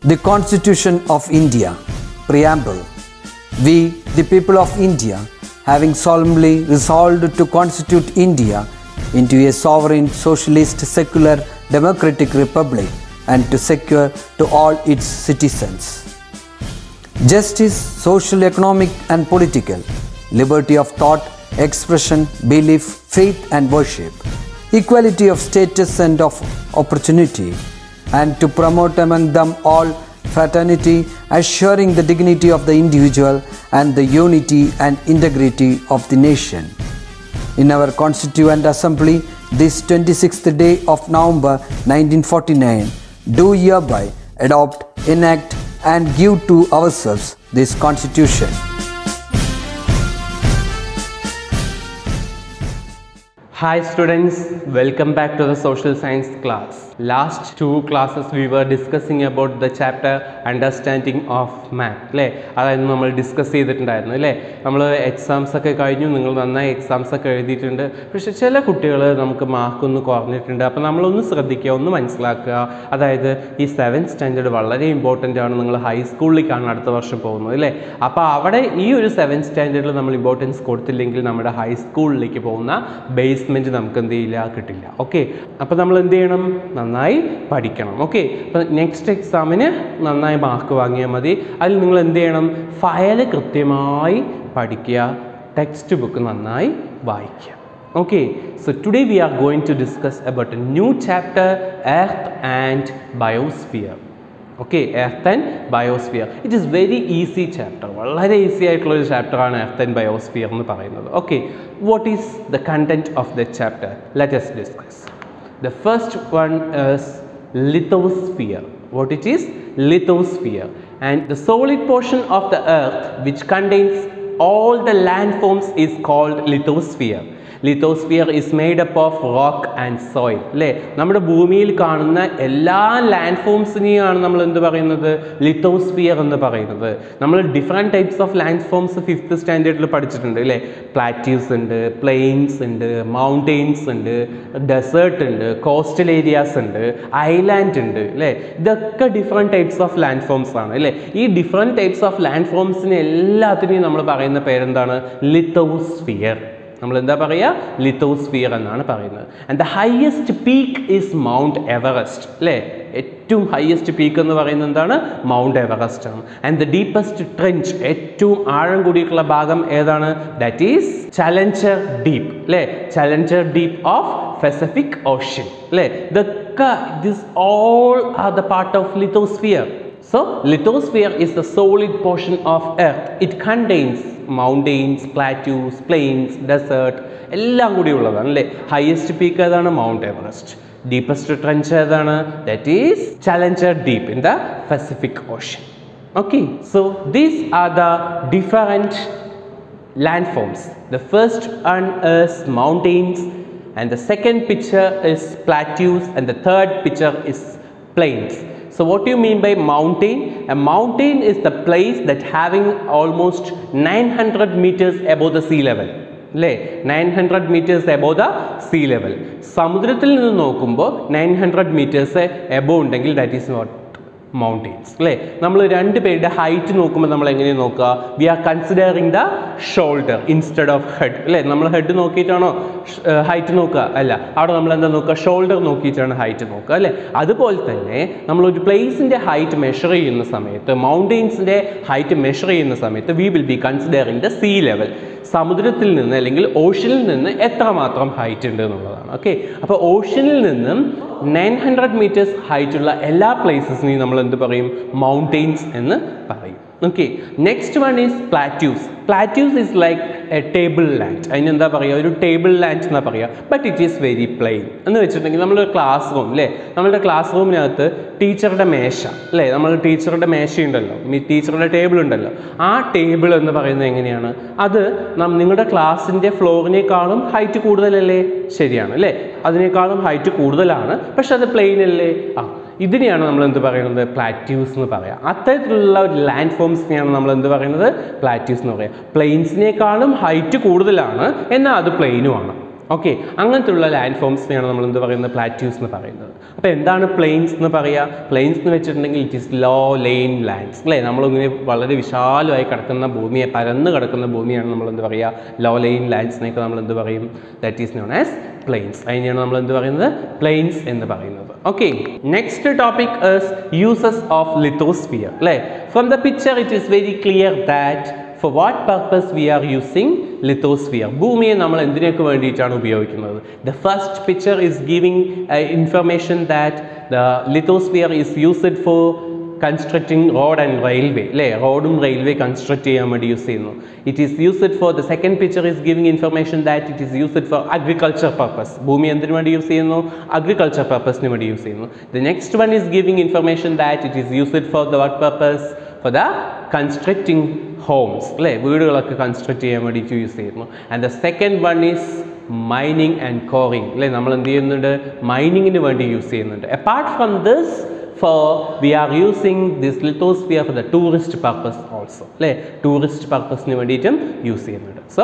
The Constitution of India, Preamble. We, the people of India, having solemnly resolved to constitute India into a sovereign, socialist, secular, democratic republic and to secure to all its citizens justice, social, economic, and political, liberty of thought, expression, belief, faith, and worship, equality of status and of opportunity, and to promote among them all fraternity, assuring the dignity of the individual and the unity and integrity of the nation. In our Constituent Assembly, this 26th day of November 1949, do hereby adopt, enact, and give to ourselves this Constitution. Hi students, welcome back to the social science class. Last two classes we were discussing about the chapter understanding of math അല്ലേ അതായിരുന്നു നമ്മൾ discuss ചെയ്തിട്ടുണ്ടായിരുന്നു അല്ലേ നമ്മൾ exams ഒക്കെ കഴിഞ്ഞു നിങ്ങൾ നന്നായി എക്സാംസ് ഒക്കെ എഴുതിയിട്ടുണ്ട് പക്ഷെ ചില കുട്ടികൾ നമുക്ക് മാർക്ക് ഒന്ന് കുറഞ്ഞിട്ടുണ്ട് അപ്പോൾ നമ്മളൊന്ന് ശ്രദ്ധിക്കുക ഒന്ന് മനസ്സിലാക്കുക അതായത് ഈ സെവൻ സ്റ്റാൻഡേർഡ് വളരെ ഇമ്പോർട്ടൻ്റ് ആണ് നിങ്ങൾ ഹൈസ്കൂളിലേക്കാണ് അടുത്ത വർഷം പോകുന്നത് അല്ലേ അപ്പോൾ അവിടെ ഈ ഒരു സെവൻ സ്റ്റാൻഡേർഡിൽ നമ്മൾ ഇമ്പോർട്ടൻസ് കൊടുത്തില്ലെങ്കിൽ നമ്മുടെ ഹൈസ്കൂളിലേക്ക് പോകുന്ന ബേസ്മെൻറ്റ് നമുക്ക് എന്ത് ചെയ്യില്ല കിട്ടില്ല ഓക്കെ അപ്പോൾ നമ്മൾ എന്ത് ചെയ്യണം നന്നായി പഠിക്കണം ഓക്കെ അപ്പോൾ നെക്സ്റ്റ് എക്സാമിന് നന്നായി മാർക്ക് വാങ്ങിയാൽ മതി അതിൽ നിങ്ങൾ എന്ത് ചെയ്യണം ഫയൽ കൃത്യമായി പഠിക്കുക ടെക്സ്റ്റ് ബുക്ക് നന്നായി വായിക്കുക Okay, so today we are going to discuss about a new chapter Earth and Biosphere. Okay Earth and biosphere it is very easy chapter വളരെ ഈസി ആയിട്ടുള്ള ഒരു ചാപ്റ്ററാണ് എർത്ത് ആൻഡ് ബയോസ്ഫിയർ എന്ന് പറയുന്നത് okay what is the content of the chapter let's discuss the first one is lithosphere what it is lithosphere and the solid portion of the earth which contains all the landforms is called lithosphere lithosphere is made up of rock and soil അല്ലേ നമ്മുടെ ഭൂമിയിൽ കാണുന്ന എല്ലാ land ഫോംസിനെയാണ് നമ്മൾ എന്ത് പറയുന്നത് lithosphere എന്ന് പറയുന്നത് നമ്മൾ different types of land forms fifth സ്റ്റാൻഡേർഡിൽ പഠിച്ചിട്ടുണ്ട് അല്ലേ പ്ലാറ്റ്യൂസ് ഉണ്ട് പ്ലെയിൻസ് ഉണ്ട് മൗണ്ടെയിൻസ് ഉണ്ട് ഡെസേർട്ട് ഉണ്ട് കോസ്റ്റൽ ഏരിയാസ് ഉണ്ട് ഐലാൻഡ് ഉണ്ട് അല്ലേ ഇതൊക്കെ different types of land forms ആണ് അല്ലേ ഈ ഡിഫറെൻറ്റ് ടൈപ്സ് ഓഫ് ലാൻഡ് ഫോംസിനെ എല്ലാത്തിനെയും നമ്മൾ പറയുന്ന പേരെന്താണ് ലിത്തോസ്ഫിയർ നമ്മൾ എന്താ പറയുക ലിത്തോസ്ഫിയർ എന്നാണ് പറയുന്നത് and the highest peak is Mount Everest അല്ലേ ഏറ്റവും ഹയസ്റ്റ് പീക്ക് എന്ന് പറയുന്നത് എന്താണ് മൗണ്ട് എവറസ്റ്റ് ആണ് ആൻഡ് ദ ഡീപ്പസ്റ്റ് ട്രെഞ്ച് ഏറ്റവും ആഴം കൂടിയിട്ടുള്ള ഭാഗം ഏതാണ് ദാറ്റ് ഈസ് ചലഞ്ചർ ഡീപ്പ് അല്ലേ Challenger Deep of Pacific Ocean അല്ലേ ഇതൊക്കെ this all are the part of lithosphere So, lithosphere is the solid portion of Earth. It contains mountains, plateaus, plains, desert, എല്ലാം കൂടി ഉള്ളതാണ് അല്ലേ ഹയസ്റ്റ് പീക്ക് ഏതാണ് Mount Everest deepest trench ഏതാണ് that is Challenger Deep in the Pacific Ocean okay so these are the different landforms. The first one is mountains, and the second picture is plateaus, and the third picture is plains. So what do you mean by mountain? A mountain is the place that having almost 900 meters above the sea level. അല്ലേ nine hundred metres above the sea level സമുദ്രത്തിൽ നിന്ന് നോക്കുമ്പോൾ nine hundred metres above ഉണ്ടെങ്കിൽ that is not mountains അല്ലേ നമ്മൾ രണ്ട് പേരുടെ height നോക്കുമ്പോൾ നമ്മൾ എങ്ങനെ നോക്കുക we are considering the shoulder instead of head അല്ലേ നമ്മൾ ഹെഡ് നോക്കിയിട്ടാണോ ഹൈറ്റ് നോക്കുക അല്ല അവിടെ നമ്മൾ എന്താ നോക്കുക ഷോൾഡർ നോക്കിയിട്ടാണ് ഹൈറ്റ് നോക്കുക അല്ലേ അതുപോലെ തന്നെ നമ്മൾ ഒരു പ്ലേസിൻ്റെ ഹൈറ്റ് മെഷർ ചെയ്യുന്ന സമയത്ത് മൗണ്ടെയിൻസിൻ്റെ ഹൈറ്റ് മെഷർ ചെയ്യുന്ന സമയത്ത് we will be considering the sea level സമുദ്രത്തിൽ നിന്ന് അല്ലെങ്കിൽ ഓഷ്യനിൽ നിന്ന് എത്രമാത്രം ഹൈറ്റ് ഉണ്ട് എന്നുള്ളതാണ് ഓക്കെ അപ്പോൾ ഓഷ്യനിൽ നിന്നും നയൻ ഹൺഡ്രഡ് മീറ്റേഴ്സ് ഹൈറ്റുള്ള എല്ലാ പ്ലേസസിനെയും നമ്മൾ എന്ത് പറയും മൗണ്ടെയിൻസ് എന്ന് പറയും okay next one is plateaus plateaus is like a table land അതിനെന്താ പറയുക ഒരു ടേബിൾ ലാൻഡ് എന്നാ പറയുക but it is very plain എന്ന് വെച്ചിട്ടുണ്ടെങ്കിൽ നമ്മുടെ ക്ലാസ് റൂം അല്ലേ നമ്മുടെ ക്ലാസ് റൂമിനകത്ത് ടീച്ചറുടെ മേശ അല്ലേ നമ്മൾ ടീച്ചറുടെ മേശയുണ്ടല്ലോ ടീച്ചറുടെ ടേബിൾ ഉണ്ടല്ലോ ആ ടേബിൾ എന്ന് പറയുന്നത് എങ്ങനെയാണ് അത് നം നിങ്ങളുടെ ക്ലാസ്സിൻ്റെ ഫ്ലോറിനേക്കാളും ഹൈറ്റ് കൂടുതലല്ലേ ശരിയാണ് അല്ലേ അതിനേക്കാളും ഹൈറ്റ് കൂടുതലാണ് പക്ഷെ അത് പ്ലെയിൻ അല്ലേ ആ ഇതിനെയാണ് നമ്മൾ എന്ത് പറയുന്നത് പ്ലാറ്റ്യൂസ് എന്ന് പറയാം അത്തരത്തിലുള്ള ലാൻഡ് ഫോംസിനെയാണ് നമ്മൾ എന്ത് പറയുന്നത് പ്ലാറ്റ്യൂസ് എന്ന് പറയുക പ്ലെയിൻസിനേക്കാളും ഹൈറ്റ് കൂടുതലാണ് എന്നാൽ അത് പ്ലെയിനുമാണ് ഓക്കെ അങ്ങനത്തെ ഉള്ള ലാൻഡ് ഫോംസിനെയാണ് നമ്മൾ എന്ത് പറയുന്നത് പ്ലാറ്റ്യൂസ് എന്ന് പറയുന്നത് അപ്പോൾ എന്താണ് പ്ലെയിൻസ് എന്ന് പറയുക പ്ലെയിൻസ് എന്ന് വെച്ചിട്ടുണ്ടെങ്കിൽ it is low lying lands അല്ലേ നമ്മളിങ്ങനെ വളരെ വിശാലമായി കിടക്കുന്ന ഭൂമിയെ പരന്ന് കിടക്കുന്ന ഭൂമിയാണ് നമ്മൾ എന്ത് പറയുക ലോ ലെയിൻ ലാൻഡ്സിനെയൊക്കെ നമ്മൾ എന്ത് പറയും that is known as plains അതിനെയാണ് നമ്മൾ എന്ത് പറയുന്നത് പ്ലെയിൻസ് എന്ന് പറയുന്നത് okay next topic is uses of lithosphere അല്ലേ from the picture it is very clear that for what purpose we are using lithosphere ഭൂമിയെ നമ്മൾ എന്തിനൊക്കെ വേണ്ടിയിട്ടാണ് ഉപയോഗിക്കുന്നത് the first picture is giving information that the lithosphere is used for constructing road and railway അല്ലേ റോഡും railway construct ചെയ്യാൻ വേണ്ടി use ചെയ്യുന്നു it is used for the second picture is giving information that it is used for agriculture purpose ഭൂമി എന്തിനു വേണ്ടി use ചെയ്യുന്നു agriculture പർപ്പസിന് വേണ്ടി യൂസ് ചെയ്യുന്നു the next one is giving information that it is used for the work purpose for the constructing homes അല്ലേ വീടുകളൊക്കെ construct ചെയ്യാൻ വേണ്ടിയിട്ട് യൂസ് ചെയ്യുന്നു and the second one is mining and quarrying അല്ലേ നമ്മൾ എന്ത് ചെയ്യുന്നുണ്ട് മൈനിങ്ങിന് വേണ്ടി യൂസ് ചെയ്യുന്നുണ്ട് apart from this for we are using this lithosphere for the tourist purpose also അല്ലേ ടൂറിസ്റ്റ് പർപ്പസിന് വേണ്ടിയിട്ടും യൂസ് ചെയ്യുന്നുണ്ട് so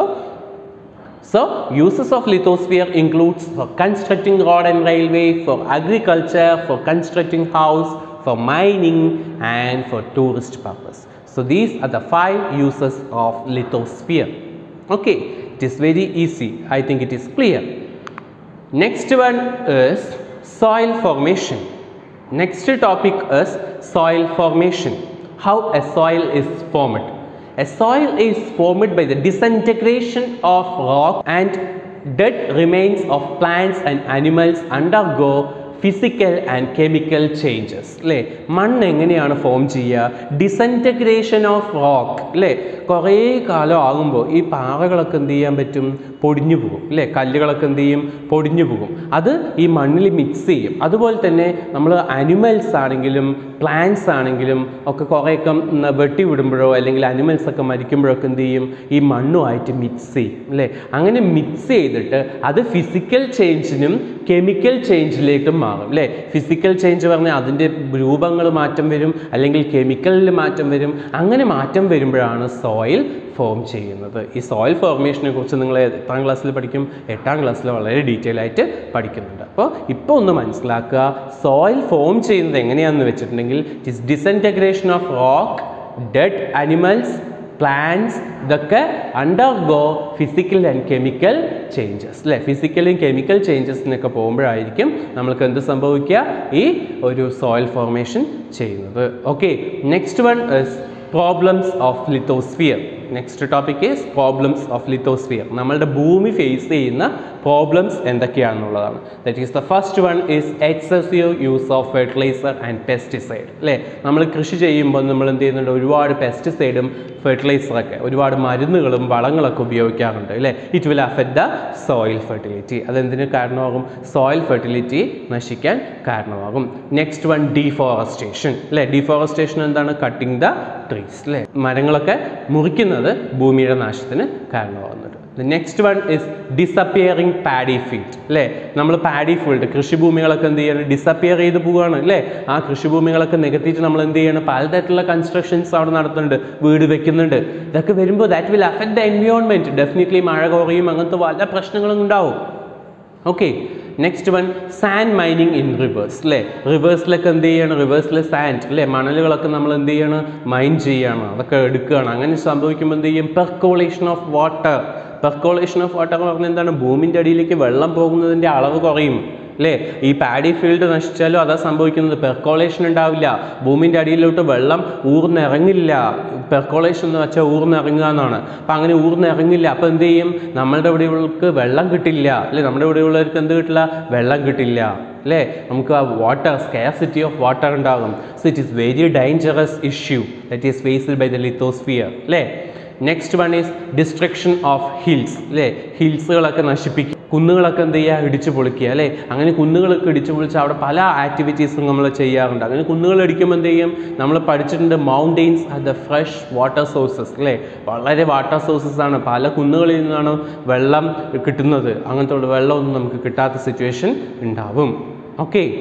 So, uses of lithosphere includes for constructing road and railway, for agriculture, for constructing house, for mining and for tourist purpose. So, these are the five uses of lithosphere. Okay, it is very easy. I think it is clear. Next one is soil formation. Next topic is soil formation. How a soil is formed. A soil is formed by the disintegration of rock and dead remains of plants and animals undergo physical and chemical changes അല്ലേ മണ്ണ് എങ്ങനെയാണ് form ചെയ്യുക disintegration of rock അല്ലേ കുറേ കാലം ആകുമ്പോൾ ഈ പാറകളൊക്കെ എന്ത് ചെയ്യാൻ പറ്റും പൊടിഞ്ഞു പോകും അല്ലേ കല്ലുകളൊക്കെ എന്ത് ചെയ്യും പൊടിഞ്ഞു പോകും അത് ഈ മണ്ണിൽ മിക്സ് ചെയ്യും അതുപോലെ തന്നെ നമ്മൾ അനിമൽസ് ആണെങ്കിലും പ്ലാന്റ്സ് ആണെങ്കിലും ഒക്കെ കുറേയൊക്കെ ഉം, വെട്ടി വിടുമ്പോഴോ അല്ലെങ്കിൽ അനിമൽസ് ഒക്കെ മരിക്കുമ്പോഴൊക്കെ എന്ത് ചെയ്യും ഈ മണ്ണുമായിട്ട് മിക്സ് ചെയ്യും അല്ലേ അങ്ങനെ മിക്സ് ചെയ്തിട്ട് അത് ഫിസിക്കൽ ചേഞ്ചിനും കെമിക്കൽ ചേഞ്ചിലേക്കും മാറും അല്ലേ ഫിസിക്കൽ ചേഞ്ച് പറഞ്ഞാൽ അതിൻ്റെ രൂപങ്ങൾ മാറ്റം വരും അല്ലെങ്കിൽ കെമിക്കലിൽ മാറ്റം വരും അങ്ങനെ മാറ്റം വരുമ്പോഴാണ് സോയിൽ ഫോം ചെയ്യുന്നത് ഈ സോയിൽ ഫോർമേഷനെ കുറിച്ച് നിങ്ങൾ എത്രാം ക്ലാസ്സിൽ പഠിക്കും എട്ടാം ക്ലാസ്സിൽ വളരെ ഡീറ്റെയിൽ ആയിട്ട് പഠിക്കുന്നുണ്ട് അപ്പോൾ ഇപ്പോൾ ഒന്ന് മനസ്സിലാക്കുക സോയിൽ ഫോം ചെയ്യുന്നത് എങ്ങനെയാണെന്ന് വെച്ചിട്ടുണ്ടെങ്കിൽ it is disintegration of rock dead animals plants ഇതൊക്കെ undergo physical and chemical changes അല്ലേ ഫിസിക്കലും കെമിക്കൽ ചേഞ്ചസിനൊക്കെ പോകുമ്പോഴായിരിക്കും നമ്മൾക്ക് എന്ത് സംഭവിക്കുക ഈ ഒരു സോയിൽ ഫോർമേഷൻ ചെയ്യുന്നത് okay next one is problems of lithosphere next topic is problems of lithosphere നമ്മളുടെ ഭൂമി ഫേസ് ചെയ്യുന്ന പ്രോബ്ലംസ് എന്തൊക്കെയാണെന്നുള്ളതാണ് that is the first one is excessive use of fertiliser and pesticide അല്ലേ നമ്മൾ കൃഷി ചെയ്യുമ്പോൾ നമ്മൾ എന്ത് ചെയ്യുന്നുണ്ട് ഒരുപാട് പെസ്റ്റിസൈഡും ഫെർട്ടിലൈസറൊക്കെ ഒരുപാട് മരുന്നുകളും വളങ്ങളൊക്കെ ഉപയോഗിക്കാറുണ്ട് അല്ലേ it will affect the soil fertility അതെന്തിന് കാരണമാകും സോയിൽ ഫെർട്ടിലിറ്റി നശിക്കാൻ കാരണമാകും നെക്സ്റ്റ് വൺ ഡീഫോറസ്റ്റേഷൻ അല്ലേ ഡീഫോറസ്റ്റേഷൻ എന്താണ് കട്ടിങ് ദ ട്രീസ് അല്ലേ മരങ്ങളൊക്കെ മുറിക്കുന്നത് ഭൂമിയുടെ നാശത്തിന് കാരണമാകുന്നുണ്ട് next one is disappearing paddy field അല്ലേ നമ്മൾ പാഡി ഫീൽഡ് കൃഷിഭൂമികളൊക്കെ എന്ത് ചെയ്യണം ഡിസപ്പിയർ ചെയ്ത് പോവുകയാണ് അല്ലേ ആ കൃഷിഭൂമികളൊക്കെ നികത്തിയിട്ട് നമ്മൾ എന്ത് ചെയ്യണം പലതരത്തിലുള്ള കൺസ്ട്രക്ഷൻസ് അവിടെ നടത്തുന്നുണ്ട് വീട് വെക്കുന്നുണ്ട് ഇതൊക്കെ വരുമ്പോൾ that will affect the environment definitely മഴ കുറയും അങ്ങനത്തെ പല പ്രശ്നങ്ങളും ഉണ്ടാവും okay next one sand mining in rivers അല്ലേ റിവേഴ്സിലൊക്കെ എന്ത് ചെയ്യണം റിവേഴ്സിലെ സാൻഡ് അല്ലേ മണലുകളൊക്കെ നമ്മൾ എന്ത് ചെയ്യണം മൈൻ ചെയ്യണം അതൊക്കെ എടുക്കുകയാണ് അങ്ങനെ സംഭവിക്കുമ്പോൾ എന്ത് ചെയ്യും percolation of water percolation of water എന്ന് പറഞ്ഞാൽ എന്താണ് ഭൂമിൻ്റെ അടിയിലേക്ക് വെള്ളം പോകുന്നതിൻ്റെ അളവ് കുറയും അല്ലേ ഈ പാഡി ഫീൽഡ് നശിച്ചാലും അതാ സംഭവിക്കുന്നത് പെർക്കോളേഷൻ ഉണ്ടാവില്ല ഭൂമിൻ്റെ അടിയിലോട്ട് വെള്ളം ഊർന്നിറങ്ങില്ല പെർക്കോളേഷൻ എന്ന് വെച്ചാൽ ഊർന്നിറങ്ങുക എന്നാണ് അപ്പം അങ്ങനെ ഊർന്നിറങ്ങില്ല അപ്പോൾ എന്ത് ചെയ്യും നമ്മളുടെ ഇവിടെയുള്ളവർക്ക് വെള്ളം കിട്ടില്ല അല്ലേ നമ്മുടെ ഇവിടെയുള്ളവർക്ക് എന്ത് കിട്ടില്ല വെള്ളം കിട്ടില്ല അല്ലേ നമുക്ക് ആ വാട്ടർ സ്കെയർസിറ്റി ഓഫ് വാട്ടർ ഉണ്ടാകും so it is very dangerous issue that is faced by the lithosphere അല്ലേ next one is destruction of hills അല്ലേ ഹിൽസുകളൊക്കെ നശിപ്പിക്കുക കുന്നുകളൊക്കെ എന്ത് ചെയ്യുക ഇടിച്ചു പൊളിക്കുക അല്ലേ അങ്ങനെ കുന്നുകളൊക്കെ ഇടിച്ചു പൊളിച്ച് അവിടെ പല ആക്ടിവിറ്റീസും നമ്മൾ ചെയ്യാറുണ്ട് അങ്ങനെ കുന്നുകൾ ഇടിക്കുമ്പോൾ എന്ത് ചെയ്യും നമ്മൾ പഠിച്ചിട്ടുണ്ട് mountains are the fresh water sources അല്ലേ വളരെ വാട്ടർ സോഴ്സസ് ആണ് പല കുന്നുകളിൽ നിന്നാണ് വെള്ളം കിട്ടുന്നത് അങ്ങനത്തെ ഉള്ള വെള്ളമൊന്നും നമുക്ക് കിട്ടാത്ത സിറ്റുവേഷൻ ഉണ്ടാവും okay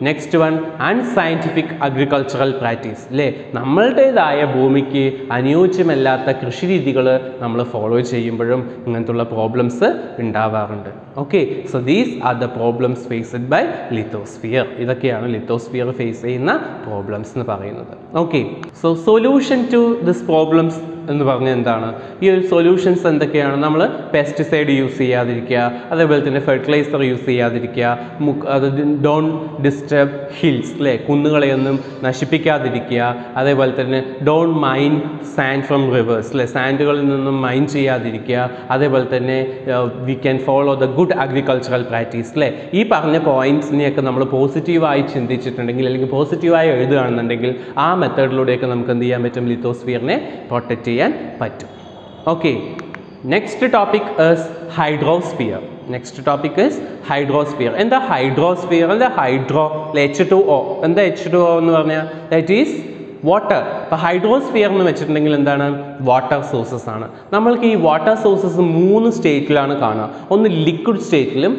next one unscientific agricultural practice അല്ലേ നമ്മളുടേതായ ഭൂമിക്ക് അനുയോജ്യമല്ലാത്ത കൃഷി രീതികൾ നമ്മൾ ഫോളോ ചെയ്യുമ്പോഴും ഇങ്ങനത്തുള്ള പ്രോബ്ലംസ് ഉണ്ടാവാറുണ്ട് okay so these are the problems faced by lithosphere ഇതൊക്കെയാണ് ലിത്തോസ്ഫിയർ ഫേസ് ചെയ്യുന്ന പ്രോബ്ലംസ് എന്ന് പറയുന്നത് okay so solution to this problems എന്ന് പറഞ്ഞാൽ എന്താണ് ഈ ഒരു സൊല്യൂഷൻസ് എന്തൊക്കെയാണ് നമ്മൾ പെസ്റ്റിസൈഡ് യൂസ് ചെയ്യാതിരിക്കുക അതേപോലെ തന്നെ ഫെർട്ടിലൈസർ യൂസ് ചെയ്യാതിരിക്കുക മുക്ക് അത് ഡോൺ ഡിസ്റ്റർബ് ഹിൽസ് അല്ലേ കുന്നുകളെയൊന്നും നശിപ്പിക്കാതിരിക്കുക അതേപോലെ തന്നെ don't mine sand from rivers അല്ലേ സാൻഡുകളിൽ നിന്നും മൈൻ ചെയ്യാതിരിക്കുക അതേപോലെ തന്നെ we can follow the good agricultural practice അല്ലേ ഈ പറഞ്ഞ പോയിന്റ്സിനെയൊക്കെ നമ്മൾ പോസിറ്റീവായി ചിന്തിച്ചിട്ടുണ്ടെങ്കിൽ അല്ലെങ്കിൽ പോസിറ്റീവായി എഴുതുകയാണെന്നുണ്ടെങ്കിൽ ആ മെത്തേഡിലൂടെയൊക്കെ നമുക്ക് എന്ത് ചെയ്യാൻ പറ്റും ലിത്തോസ്ഫിയറിനെ പ്രൊട്ടക്റ്റ് ചെയ്യാൻ പറ്റും okay next topic is hydrosphere next topic is hydrosphere എന്താ ഹൈഡ്രോസ്ഫിയർ എന്താ ഹൈഡ്രോ എച്ച് ടു ഒ എന്താ എച്ച് ടു ഒ എന്ന് പറഞ്ഞാൽ ദാറ്റ് ഈസ് വാട്ടർ ഇപ്പോൾ ഹൈഡ്രോസ്ഫിയർ എന്ന് വെച്ചിട്ടുണ്ടെങ്കിൽ എന്താണ് വാട്ടർ സോഴ്സസ് ആണ് നമ്മൾക്ക് ഈ വാട്ടർ സോഴ്സസ് മൂന്ന് സ്റ്റേറ്റിലാണ് കാണുക ഒന്ന് ലിക്വിഡ് സ്റ്റേറ്റിലും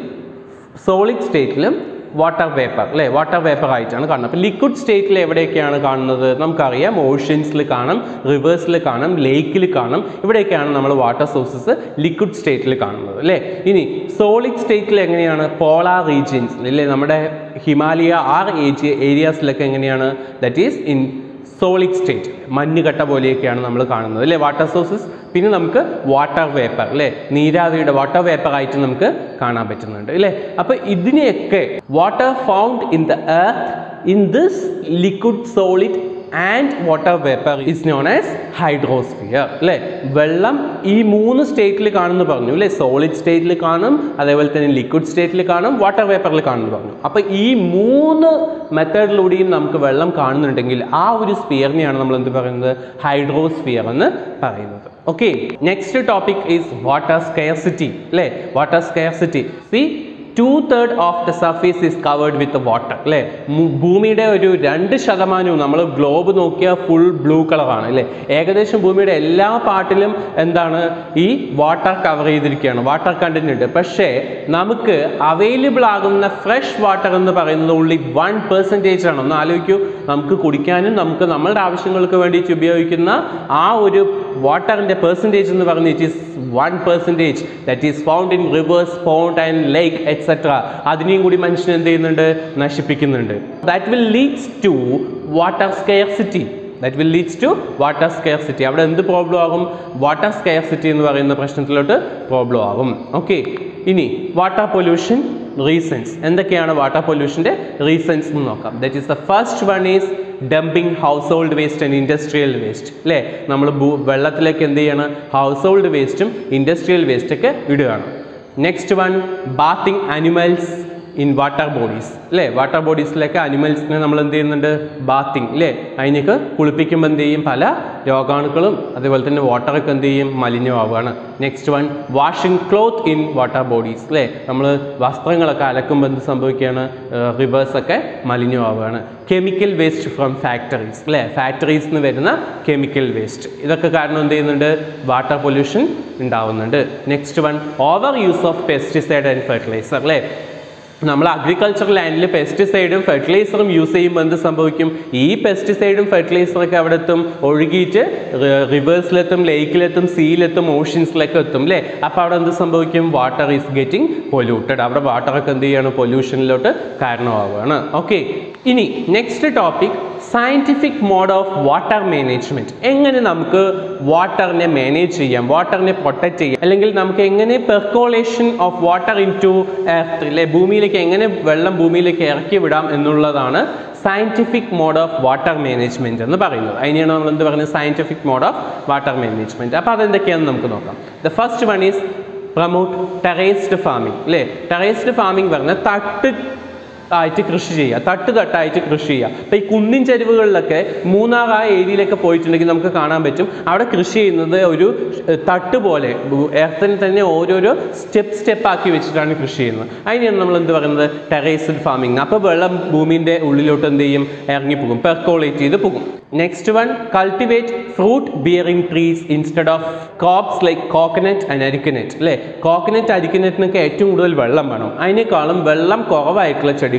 സോളിഡ് സ്റ്റേറ്റിലും വാട്ടർ വേപ്പർ അല്ലേ വാട്ടർ വേപ്പർ ആയിട്ടാണ് കാണുന്നത് അപ്പോൾ ലിക്വിഡ് സ്റ്റേറ്റിൽ എവിടെയൊക്കെയാണ് കാണുന്നത് നമുക്കറിയാം ഓഷ്യൻസിൽ കാണും റിവേഴ്സിൽ കാണും ലേക്കിൽ കാണും ഇവിടെയൊക്കെയാണ് നമ്മൾ വാട്ടർ സോഴ്സസ് ലിക്വിഡ് സ്റ്റേറ്റിൽ കാണുന്നത് അല്ലേ ഇനി സോളിഡ് സ്റ്റേറ്റിൽ എങ്ങനെയാണ് പോളാർ റീജിയൻസ് അല്ലേ നമ്മുടെ ഹിമാലയ ആർ ഏരിയാസിലൊക്കെ എങ്ങനെയാണ് that is in solid state മഞ്ഞുകട്ട പോലെയൊക്കെയാണ് നമ്മൾ കാണുന്നത് അല്ലേ വാട്ടർ സോഴ്സസ് പിന്നെ നമുക്ക് വാട്ടർ വേപ്പർ അല്ലേ നീരാവിയുടെ വാട്ടർ വേപ്പർ ആയിട്ട് നമുക്ക് കാണാൻ പറ്റുന്നുണ്ട് അല്ലേ അപ്പോൾ ഇതിനെയൊക്കെ water found in the earth in this liquid solid and water vapour is known as hydrosphere അല്ലേ വെള്ളം ഈ മൂന്ന് സ്റ്റേറ്റിൽ കാണുന്നു പറഞ്ഞു അല്ലേ സോളിഡ് സ്റ്റേറ്റിൽ കാണും അതേപോലെ തന്നെ ലിക്വിഡ് സ്റ്റേറ്റിൽ കാണും വാട്ടർ വേപ്പറിൽ കാണുന്നു പറഞ്ഞു അപ്പോൾ ഈ മൂന്ന് മെത്തേഡിലൂടെയും നമുക്ക് വെള്ളം കാണുന്നുണ്ടെങ്കിൽ ആ ഒരു സ്പിയറിനെയാണ് നമ്മൾ എന്ത് പറയുന്നത് ഹൈഡ്രോസ്ഫിയർ എന്ന് പറയുന്നത് okay next topic is water scarcity അല്ലേ water scarcity see two third of the surface is covered with water അല്ലേ മു- ഭൂമിയുടെ ഒരു രണ്ട് ശതമാനവും നമ്മൾ ഗ്ലോബ് നോക്കിയാൽ ഫുൾ ബ്ലൂ കളറാണ് അല്ലേ ഏകദേശം ഭൂമിയുടെ എല്ലാ പാർട്ടിലും എന്താണ് ഈ വാട്ടർ കവർ ചെയ്തിരിക്കുകയാണ് വാട്ടർ കണ്ടന്റ് ഉണ്ട് പക്ഷേ നമുക്ക് അവൈലബിൾ ആകുന്ന ഫ്രഷ് വാട്ടർ എന്ന് പറയുന്നത് ഉള്ളി വൺ പെർസെൻറ്റേജ് ആണ് ഒന്ന് ആലോചിക്കൂ നമുക്ക് കുടിക്കാനും നമുക്ക് നമ്മളുടെ ആവശ്യങ്ങൾക്ക് വേണ്ടിയിട്ട് ഉപയോഗിക്കുന്ന ആ ഒരു വാട്ടറിൻ്റെ പെർസെൻറ്റേജ് എന്ന് പറയുന്നത് it is one percentage that is found in rivers pond and lake etcetera അതിനെയും കൂടി മനുഷ്യൻ എന്ത് ചെയ്യുന്നുണ്ട് നശിപ്പിക്കുന്നുണ്ട് that will leads to water scarcity that will leads to water scarcity അവിടെ എന്ത് പ്രോബ്ലം ആകും വാട്ടർ സ്കെയർസിറ്റി എന്ന് പറയുന്ന പ്രശ്നത്തിലോട്ട് പ്രോബ്ലം ആകും ഓക്കെ ഇനി വാട്ടർ പൊല്യൂഷൻ റീസൺസ് എന്തൊക്കെയാണ് വാട്ടർ പൊല്യൂഷൻ്റെ റീസൺസ് എന്ന് നോക്കാം that is the first one is dumping household waste and industrial waste അല്ലേ നമ്മൾ ഭൂ വെള്ളത്തിലേക്ക് എന്ത് ചെയ്യണം ഹൗസ് ഹോൾഡ് വേസ്റ്റും ഇൻഡസ്ട്രിയൽ വേസ്റ്റൊക്കെ ഇടുകയാണ് next one bathing animals in water bodies അല്ലേ വാട്ടർ ബോഡീസിലൊക്കെ അനിമൽസിനെ നമ്മൾ എന്ത് ചെയ്യുന്നുണ്ട് ബാത്തിങ് അല്ലേ അതിനൊക്കെ കുളിപ്പിക്കുമ്പോൾ എന്ത് ചെയ്യും പല രോഗാണുക്കളും അതേപോലെ തന്നെ വാട്ടറൊക്കെ എന്ത് ചെയ്യും മലിനമാവുകയാണ് next one washing cloth in water bodies അല്ലേ നമ്മൾ വസ്ത്രങ്ങളൊക്കെ അലക്കുമ്പോൾ എന്ത് സംഭവിക്കുകയാണ് റിവേഴ്സൊക്കെ മലിനമാവുകയാണ് കെമിക്കൽ വേസ്റ്റ് ഫ്രം ഫാക്ടറീസ് അല്ലേ ഫാക്ടറീസ് നിന്ന് വരുന്ന കെമിക്കൽ വേസ്റ്റ് ഇതൊക്കെ കാരണം എന്ത് ചെയ്യുന്നുണ്ട് വാട്ടർ പൊല്യൂഷൻ ഉണ്ടാവുന്നുണ്ട് next one over use of pesticide and fertiliser അല്ലേ നമ്മൾ അഗ്രികൾച്ചർ ലാൻഡിൽ പെസ്റ്റിസൈഡും ഫെർട്ടിലൈസറും യൂസ് ചെയ്യുമ്പോൾ എന്ത് സംഭവിക്കും ഈ പെസ്റ്റിസൈഡും ഫെർട്ടിലൈസറൊക്കെ അവിടെ എത്തും ഒഴുകിയിട്ട് റിവേഴ്സിലെത്തും ലേക്കിലെത്തും സീയിലെത്തും ഓഷ്യൻസിലൊക്കെ എത്തും അല്ലേ അപ്പോൾ അവിടെ എന്ത് സംഭവിക്കും വാട്ടർ ഈസ് ഗെറ്റിംഗ് പൊല്യൂട്ടഡ് അവിടെ വാട്ടറൊക്കെ എന്ത് ചെയ്യാണ് പൊല്യൂഷനിലോട്ട് കാരണമാവുകയാണ് ഓക്കെ ഇനി next topic scientific mode of water management എങ്ങനെ നമുക്ക് വാട്ടറിനെ മാനേജ് ചെയ്യാം വാട്ടറിനെ പ്രൊട്ടക്റ്റ് ചെയ്യാം അല്ലെങ്കിൽ നമുക്ക് എങ്ങനെ percolation of water into earth അല്ലെ ഭൂമിയിലേക്ക് എങ്ങനെ വെള്ളം ഭൂമിയിലേക്ക് ഇറക്കി വിടാം എന്നുള്ളതാണ് scientific mode of water management എന്ന് പറയുന്നത് അതിനെയാണ് നമ്മൾ എന്ത് പറയുന്നത് scientific mode of water management അപ്പോൾ അതെന്തൊക്കെയാണെന്ന് നമുക്ക് നോക്കാം the first one is promote terraced farming അല്ലേ ടെറേസ്ഡ് ഫാമിംഗ് പറഞ്ഞാൽ തട്ട് ആയിട്ട് കൃഷി ചെയ്യുക തട്ട് തട്ടായിട്ട് കൃഷി ചെയ്യുക അപ്പോൾ ഈ കുന്നിൻ ചരിവുകളിലൊക്കെ മൂന്നാർ ആ ഏരിയയിലൊക്കെ പോയിട്ടുണ്ടെങ്കിൽ നമുക്ക് കാണാൻ പറ്റും അവിടെ കൃഷി ചെയ്യുന്നത് ഒരു ഏർ, തട്ട് പോലെ എർത്തിൽ തന്നെ ഓരോരോ സ്റ്റെപ്പ് സ്റ്റെപ്പ് ആക്കി വെച്ചിട്ടാണ് കൃഷി ചെയ്യുന്നത് അതിനെയാണ് നമ്മൾ എന്ത് പറയുന്നത് ടെറേസ്ഡ് ഫാമിംഗ് അപ്പോൾ വെള്ളം ഭൂമിൻ്റെ ഉള്ളിലോട്ട് എന്ത് ചെയ്യും ഇറങ്ങിപ്പോകും പെർക്കോളേറ്റ് ചെയ്ത് പോകും next one cultivate fruit bearing trees instead of crops like coconut and areca nut അല്ലേ കോക്കനറ്റ് അരിക്കനറ്റിനൊക്കെ ഏറ്റവും കൂടുതൽ വെള്ളം വേണം അതിനേക്കാളും വെള്ളം കുറവായിട്ടുള്ള ചെടികൾ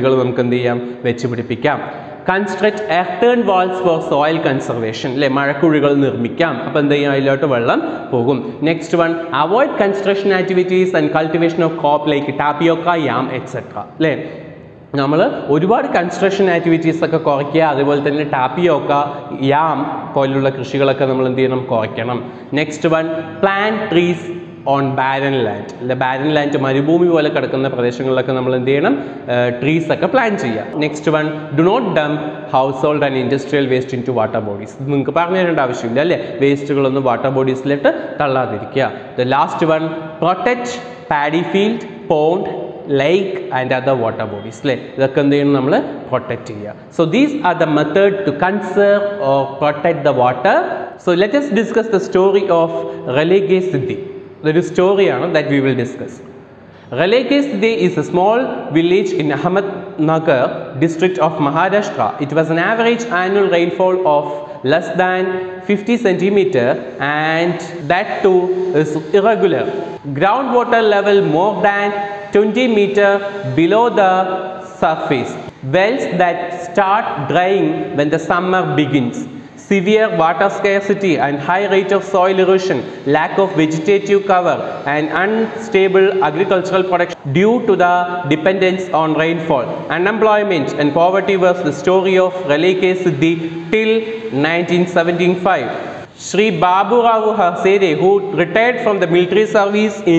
ചെടികൾ നമുക്ക് എന്ത് ചെയ്യാം വെച്ച് പിടിപ്പിക്കാം construct earthen walls for soil conservation അല്ലെ മഴക്കുഴികൾ നിർമ്മിക്കാം അപ്പോൾ എന്ത് ചെയ്യും അതിലോട്ട് വെള്ളം പോകും next one avoid construction activities and cultivation of crop like tapioca yam etcetera അല്ലേ നമ്മൾ ഒരുപാട് കൺസ്ട്രക്ഷൻ ആക്ടിവിറ്റീസ് ഒക്കെ കുറയ്ക്കുക അതുപോലെ തന്നെ ടാപ്പിയൊക്ക യാം പോലുള്ള കൃഷികളൊക്കെ നമ്മൾ എന്ത് ചെയ്യണം കുറയ്ക്കണം next one plant trees on barren land അല്ലെ ബാരൻ ലാൻഡ് മരുഭൂമി പോലെ കിടക്കുന്ന പ്രദേശങ്ങളിലൊക്കെ നമ്മൾ എന്ത് ചെയ്യണം ട്രീസ് ഒക്കെ പ്ലാൻ ചെയ്യുക next one do not dump household and industrial waste into water bodies നിങ്ങൾക്ക് പറഞ്ഞു തരേണ്ട ആവശ്യമില്ല അല്ലേ വേസ്റ്റുകളൊന്നും വാട്ടർ ബോഡീസിലിട്ട് തള്ളാതിരിക്കുക the last one protect paddy field pond like and other water bodies അല്ലേ ഇതൊക്കെ എന്ത് ചെയ്യണം നമ്മൾ പ്രൊട്ടക്റ്റ് ചെയ്യുക so these are the method to conserve or protect the water so let us discuss the story of Ralegan Siddhi ഇതൊരു സ്റ്റോറിയാണ് that we will discuss Raleke Siddhi is a small village in Ahmednagar district of Maharashtra. It was an average annual rainfall of less than 50 centimeter and that too is irregular. Groundwater level more than 20 meter below the surface. Wells that start drying when the summer begins. Severe water scarcity and high rate of soil erosion, lack of vegetative cover and unstable agricultural production due to the dependence on rainfall. Unemployment and poverty was the story of Raleke Siddhi till 1975. Sri Babu Rao Hasere, who retired from the military service in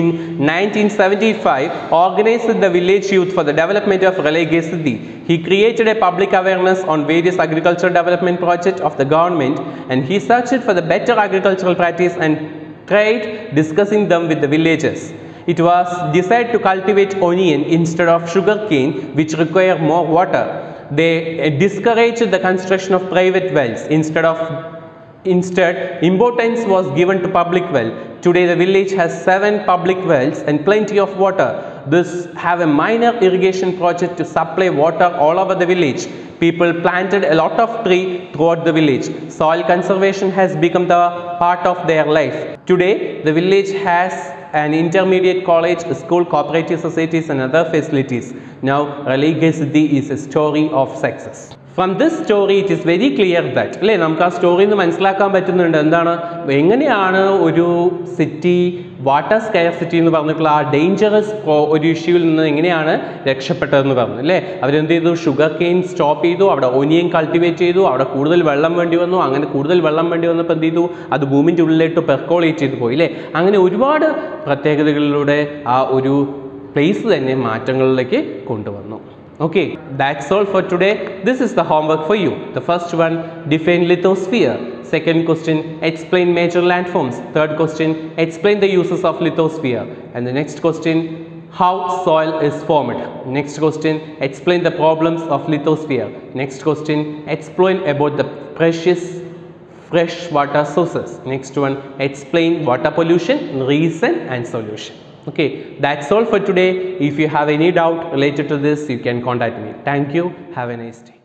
1975, organized the village youth for the development of Ralege Siddhi. He created a public awareness on various agricultural development projects of the government and he searched for the better agricultural practice and tried discussing them with the villagers. It was decided to cultivate onion instead of sugarcane, which require more water. They uh, discouraged the construction of private wells instead of Instead, importance was given to public well. Today, the village has seven public wells and plenty of water. This have a minor irrigation project to supply water all over the village. People planted a lot of tree throughout the village. Soil conservation has become the part of their life. Today, the village has an intermediate college, a school, cooperative societies and other facilities. Now, Ralige Siddhi is a story of success. From this story it is very clear that അല്ലേ നമുക്ക് ആ സ്റ്റോറിയിൽ നിന്ന് മനസ്സിലാക്കാൻ പറ്റുന്നുണ്ട് എന്താണ് എങ്ങനെയാണ് ഒരു city water scare city എന്ന് പറഞ്ഞിട്ടുള്ള ആ ഡേഞ്ചറസ് ഒരു ഇഷ്യൂവിൽ നിന്ന് എങ്ങനെയാണ് രക്ഷപ്പെട്ടതെന്ന് പറഞ്ഞു അല്ലേ അവരെന്ത് ചെയ്തു ഷുഗർ കെയിൻ സ്റ്റോപ്പ് ചെയ്തു അവിടെ ഒനിയൻ കൾട്ടിവേറ്റ് ചെയ്തു അവിടെ കൂടുതൽ വെള്ളം വേണ്ടി വന്നു അങ്ങനെ കൂടുതൽ വെള്ളം വേണ്ടി വന്നപ്പോൾ എന്ത് ചെയ്തു അത് ഭൂമിൻ്റെ ഉള്ളിലേക്ക് പെർക്കോളേറ്റ് ചെയ്ത് പോയി അല്ലേ അങ്ങനെ ഒരുപാട് പ്രത്യേകതകളിലൂടെ ആ ഒരു പ്ലേസ് തന്നെ മാറ്റങ്ങളിലേക്ക് കൊണ്ടുവന്നു Okay, that's all for today. This is the homework for you. The first one, define lithosphere. Second question, explain major landforms. Third question, explain the uses of lithosphere. And the next question, how soil is formed. Next question, explain the problems of lithosphere. Next question, explain about the precious fresh water sources. Next one, explain water pollution, reason and solution. Okay, that's all for today. If you have any doubt related to this, you can contact me. Thank you. Have a nice day.